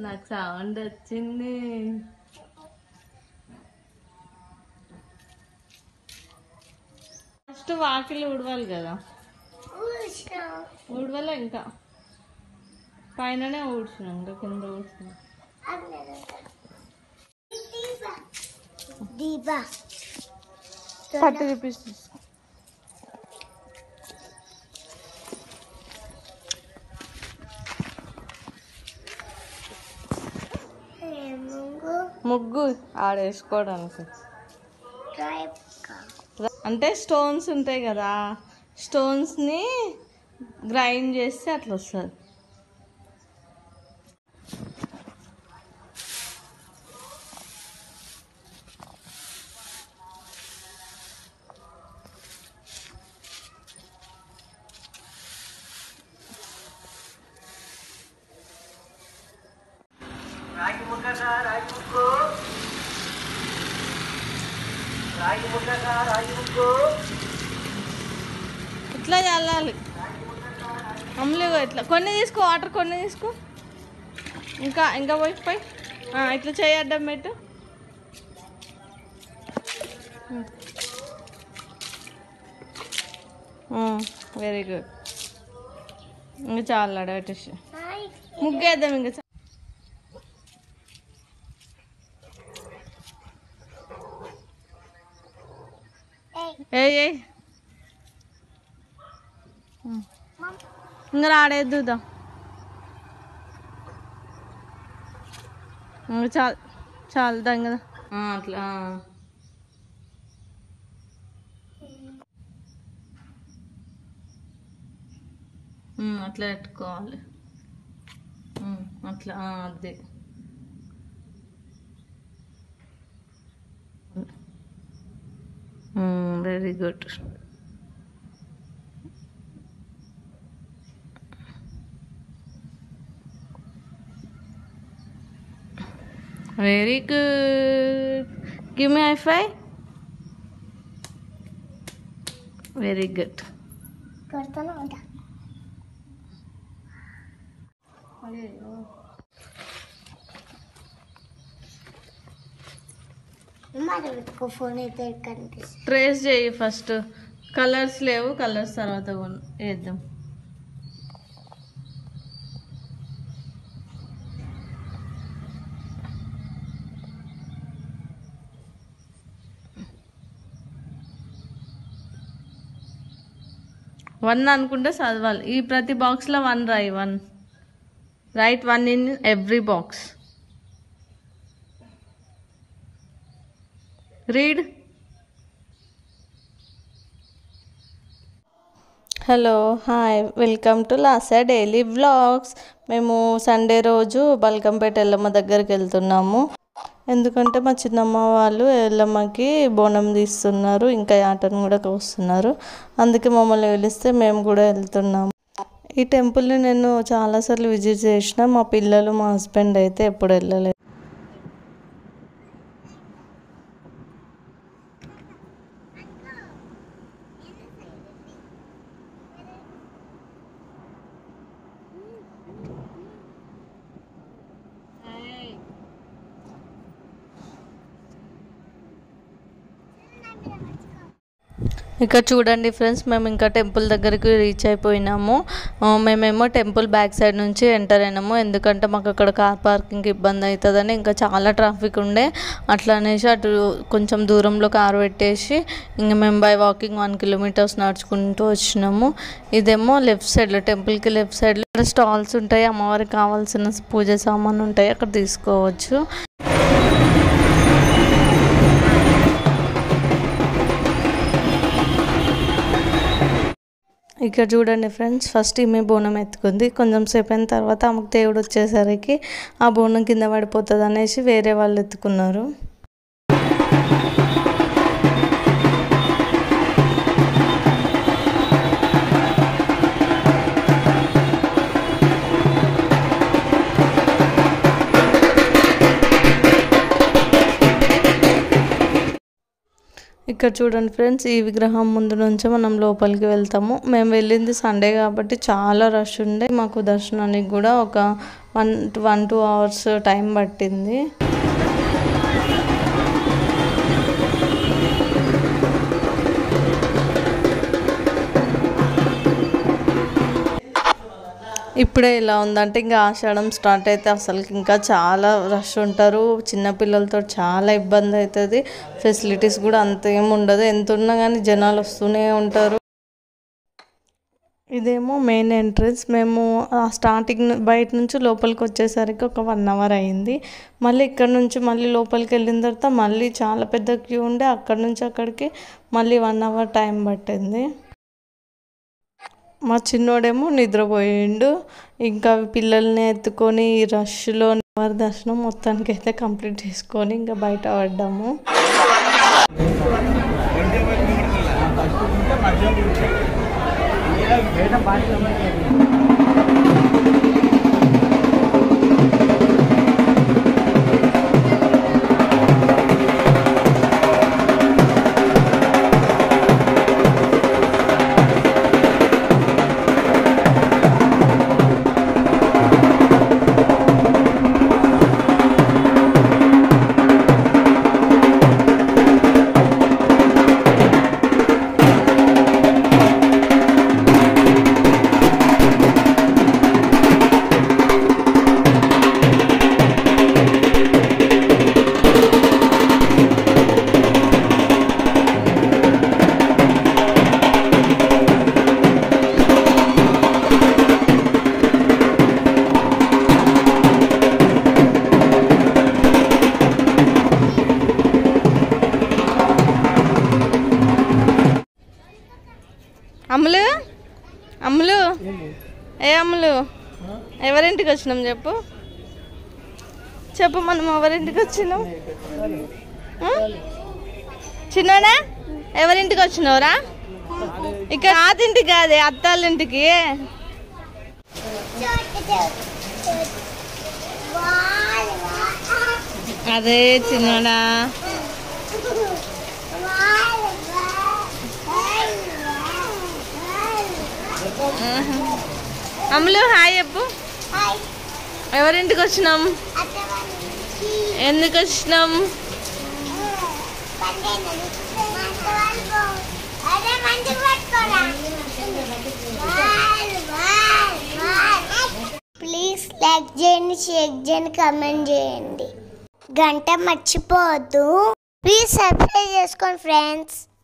నాకు సౌండ్ వచ్చింది ఫస్ట్ వాకిలి ఊడవాలి కదా ఊడవలే ఇంకా పైననే ఊడ్చినాం ఇంకా కింద ఊడ్చినాం దీపా థర్టీ రూపీస్ ముంగు ముగ్గు ఆడేసుకోవడానికి ట్రైప్ అంటే స్టోన్స్ ఉంటాయి కదా స్టోన్స్ని గ్రైండ్ చేస్తే అట్లా వస్తుంది ఇట్లా చల్లాలి అమ్మలేవు ఇట్లా కొన్ని తీసుకో వాటర్ కొన్ని తీసుకో ఇంకా ఇంకా పోయి పోయి ఆ, ఇట్లా చేయడ్డం పెట్టు వెరీ గుడ్ ఇంకా చాలా పెట్టేసి ముగ్గేద్దాం ఇంకా చా- ఏయ్ ఏయ్ ఇంకా రాడేద్దుదా ఇంకా చాలు చాలుదాం కదా ఆ, అట్లా ఆ. ఉమ్, అట్లా పెట్టుకోవాలి ఉమ్, అట్లా ఆ, అదే very good very good give me high five very good కొడతాను ఉంటా మరి పెట్టుకో ఫోన్ అయితే కనిపిస్తుంది ట్రేస్ చేయి ఫస్ట్ కలర్స్ లేవు కలర్స్ తర్వాత కొన్- వేద్దాం వన్ అనుకుంటే చదవాలి ఈ ప్రతి బాక్స్లో వన్ రాయి one right one in every box read hello hi welcome to Lasa daily vlogs మేము సండే రోజు బల్కంపేట ఎల్లమ్మ దగ్గరికి వెళ్తున్నాము ఎందుకంటే మా చిన్నమ్మ వాళ్ళు ఎల్లమ్మకి బోనం తీస్తున్నారు ఇంకా ఆటను కూడా కోస్తున్నారు అందుకే మమ్మల్ని పిలిస్తే మేము కూడా వెళ్తున్నాము ఈ టెంపుల్ని నేను చాలాసార్లు విజిట్ చేసిన మా పిల్లలు మా హస్బెండ్ అయితే ఎప్పుడు వెళ్ళలేదు ఇక్కడ చూడండి ఫ్రెండ్స్ మేము ఇంకా టెంపుల్ దగ్గరికి రీచ్ అయిపోయినాము ఆ, మేమేమో టెంపుల్ బ్యాక్ సైడ్ నుంచి ఎంటర్ అయినాము ఎందుకంటే మాకు అక్కడ కార్ పార్కింగ్ ఇబ్బంది అవుతుందని ఇంకా చాలా ట్రాఫిక్ ఉండే అట్లా అనేసి అటు కొంచెం దూరంలో కారు పెట్టేసి ఇంకా మేము బై వాకింగ్ వన్ కిలోమీటర్స్ నడుచుకుంటూ వచ్చినాము ఇదేమో లెఫ్ట్ సైడ్లో టెంపుల్కి లెఫ్ట్ సైడ్లో ఇక్కడ స్టాల్స్ ఉంటాయి అమ్మవారికి కావాల్సిన పూజ సామాన్ ఉంటాయి అక్కడ తీసుకోవచ్చు ఇక్కడ చూడండి ఫ్రెండ్స్ ఫస్ట్ ఈమె బోనం ఎత్తుకుంది కొంచెం సేపు అయిన తర్వాత ఆమెకు దేవుడు వచ్చేసరికి ఆ బోనం కింద పడిపోతుంది అనేసి వేరే వాళ్ళు ఎత్తుకున్నారు ఇక్కడ చూడండి ఫ్రెండ్స్ ఈ విగ్రహం ముందు నుంచే మనం లోపలికి వెళ్తాము మేము వెళ్ళింది సండే కాబట్టి చాలా రష్ ఉండే మాకు దర్శనానికి కూడా ఒక one one two hours time పట్టింది ఇప్పుడే ఇలా ఉందంటే ఇంకా ఆషాఢం స్టార్ట్ అయితే అసలు ఇంకా చాలా రష్ ఉంటారు చిన్నపిల్లలతో చాలా ఇబ్బంది అవుతుంది ఫెసిలిటీస్ కూడా అంత ఏం ఉండదు ఎంత ఉన్నా కానీ జనాలు వస్తూనే ఉంటారు ఇదేమో మెయిన్ ఎంట్రన్స్ మేము ఆ స్టార్టింగ్ ను- బయట నుంచి లోపలికి వచ్చేసరికి ఒక వన్ అవర్ అయింది మళ్ళీ ఇక్కడ నుంచి మళ్ళీ లోపలికి వెళ్ళిన తర్వాత మళ్ళీ చాలా పెద్ద క్యూ ఉండే అక్కడ నుంచి అక్కడికి మళ్ళీ వన్ అవర్ టైం పట్టింది మా చిన్నోడేమో నిద్రపోయిండు ఇంకా పిల్లల్ని ఎత్తుకొని ఈ రష్లో వారి దర్శనం మొత్తానికి అయితే కంప్లీట్ చేసుకొని ఇంకా బయట పడ్డాము అమ్ములు అమ్ములు ఏ అమ్ములు ఎవరింటికి వచ్చినాం చెప్పు చెప్పు మనం ఎవరింటికి వచ్చినాం ఆ? చిన్నోడా ఎవరింటికి వచ్చినావురా ఇక్కడ ఆతింటికి కాదే అత్తాళ్ళింటికి అదే చిన్నోడా అమ్ములు హాయ్ చెప్పు ఎవరింటికి వచ్చినాం ఎందుకు వచ్చినాం ప్లీజ్ లైక్ చేయండి షేర్ చేయండి కమెంట్ చేయండి గంట మర్చిపోవద్దు ప్లీజ్ సబ్స్క్రైబ్ చేసుకోండి ఫ్రెండ్స్